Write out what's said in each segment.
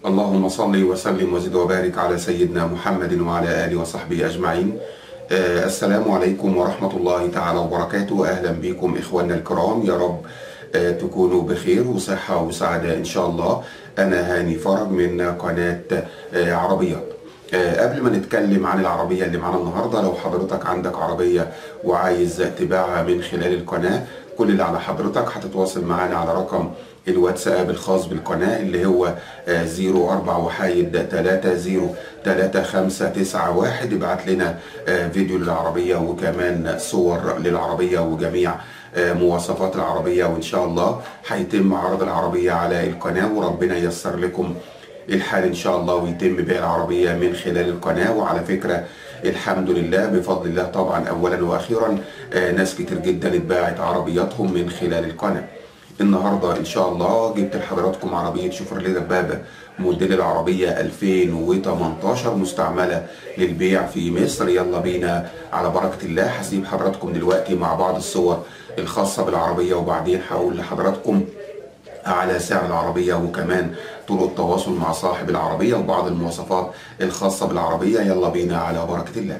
اللهم صل وسلم وزد وبارك على سيدنا محمد وعلى آله وصحبه أجمعين آه السلام عليكم ورحمة الله تعالى وبركاته أهلا بكم إخواننا الكرام يا رب آه تكونوا بخير وصحة وسعادة إن شاء الله أنا هاني فرج من قناة آه عربيات آه، قبل ما نتكلم عن العربية اللي معانا النهاردة لو حضرتك عندك عربية وعايز تبيعها من خلال القناة كل اللي على حضرتك هتتواصل معانا على رقم الواتساب الخاص بالقناة اللي هو آه، 04 وحايد 30 3591 ابعت لنا آه، فيديو للعربية وكمان صور للعربية وجميع آه، مواصفات العربية وإن شاء الله هيتم عرض العربية على القناة وربنا ييسر لكم الحال ان شاء الله ويتم بيع العربيه من خلال القناه وعلى فكره الحمد لله بفضل الله طبعا اولا واخيرا آه، ناس كتير جدا اتباعت عربياتهم من خلال القناه النهارده ان شاء الله جبت لحضراتكم عربيه شوفرليه دبابه موديل العربيه 2018 مستعمله للبيع في مصر يلا بينا على بركه الله هسيب حضراتكم دلوقتي مع بعض الصور الخاصه بالعربيه وبعدين هقول لحضراتكم على سعر العربية وكمان طرق التواصل مع صاحب العربية وبعض المواصفات الخاصة بالعربية يلا بينا على بركة الله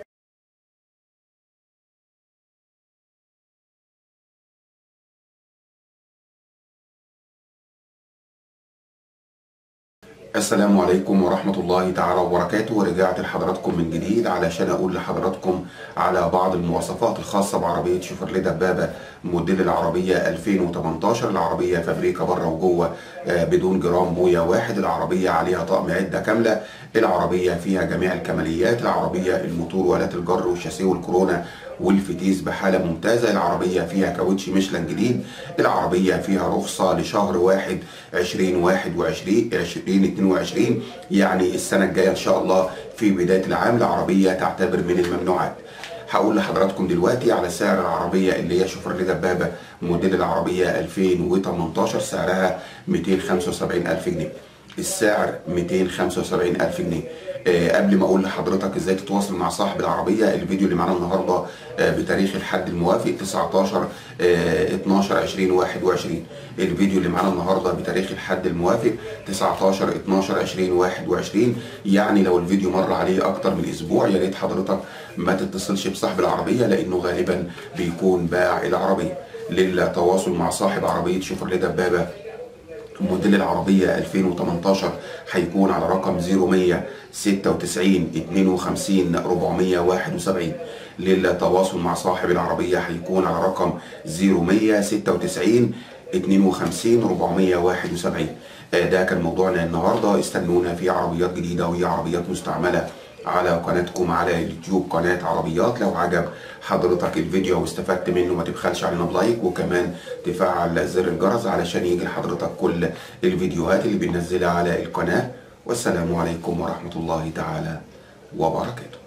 السلام عليكم ورحمة الله تعالى وبركاته ورجعت لحضراتكم من جديد علشان أقول لحضراتكم على بعض المواصفات الخاصة بعربية شوفرليه دبابة موديل العربية 2018 العربية فابريكا بره وجوه آه، بدون جرام بويا واحد العربية عليها طقم عدة كاملة العربية فيها جميع الكماليات العربية الموتور والات الجر والشاسيه والكورونا والفتيس بحالة ممتازة العربية فيها كاوتش ميشلان جديد العربية فيها رخصة لشهر واحد 2021 2022 يعني السنة الجاية إن شاء الله في بداية العام العربية تعتبر من الممنوعات هقول لحضراتكم دلوقتي على سعر العربية اللي هي شوفرليه دبابة موديل العربية 2018 سعرها 275 ألف جنيه السعر 275 ألف جنيه آه، قبل ما اقول لحضرتك ازاي تتواصل مع صاحب العربيه الفيديو اللي معانا النهارده آه، بتاريخ الحد الموافق 19 آه، 12 2021 الفيديو اللي معانا النهارده بتاريخ الحد الموافق 19 12 2021 يعني لو الفيديو مر عليه اكتر من اسبوع يا ريت حضرتك ما تتصلش بصاحب العربيه لانه غالبا بيكون باع العربيه للتواصل مع صاحب عربيه شوفرليه دبابه موديل العربية 2018 هيكون على رقم 0196 52 471 للتواصل مع صاحب العربية هيكون على رقم 0196 52 471 آه، ده كان موضوعنا النهارده استنونا في عربيات جديدة وهي عربيات مستعملة على قناتكم على اليوتيوب قناة عربيات لو عجب حضرتك الفيديو واستفدت منه ما تبخلش علينا بلايك وكمان تفعل زر الجرس علشان يجي لحضرتك كل الفيديوهات اللي بننزلها على القناة والسلام عليكم ورحمة الله تعالى وبركاته